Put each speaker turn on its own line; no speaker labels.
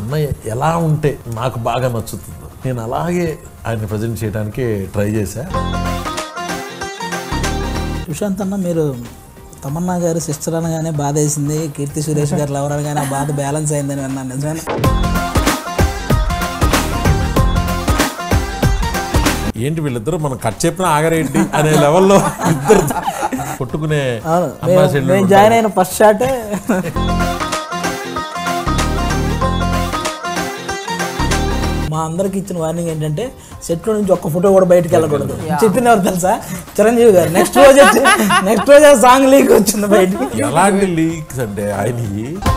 అన్నయ్య ఎలా ఉంటే నాకు బాగా నచ్చుతుందో నేను అలాగే ఆయన ప్రజెంట్ చేయడానికి ట్రై చేశా
సుశాంత్ అన్న మీరు తమన్నా గారి సిస్టర్ అనగానే బాధ వేసింది కీర్తి సురేష్ గారు లవర్ అనగానే ఆ బాధ బ్యాలెన్స్ అయిందని విన్నాను నిజమేనా
ఏంటి వీళ్ళిద్దరూ మనం కట్ చెప్పినా ఆగరేంటి అనే లెవెల్లో ఇద్దరు కొట్టుకునే
అవును
అన్నా
మేము-
చెల్లెలు
మేము జాయిన్ అయిన ఫస్ట్ షాటే మా అందరికి ఇచ్చిన వార్నింగ్ ఏంటంటే సెట్లో నుంచి ఒక్క ఫోటో కూడా బయటకు వెళ్ళకూడదు చెప్పింది ఎవరు తెలుసా చిరంజీవి గారు నెక్స్ట్ రోజు నెక్స్ట్ రోజు సాంగ్ లీక్ వచ్చింది బయటికి
ఎలాంటి లీక్స్ అంటే ఆయనకి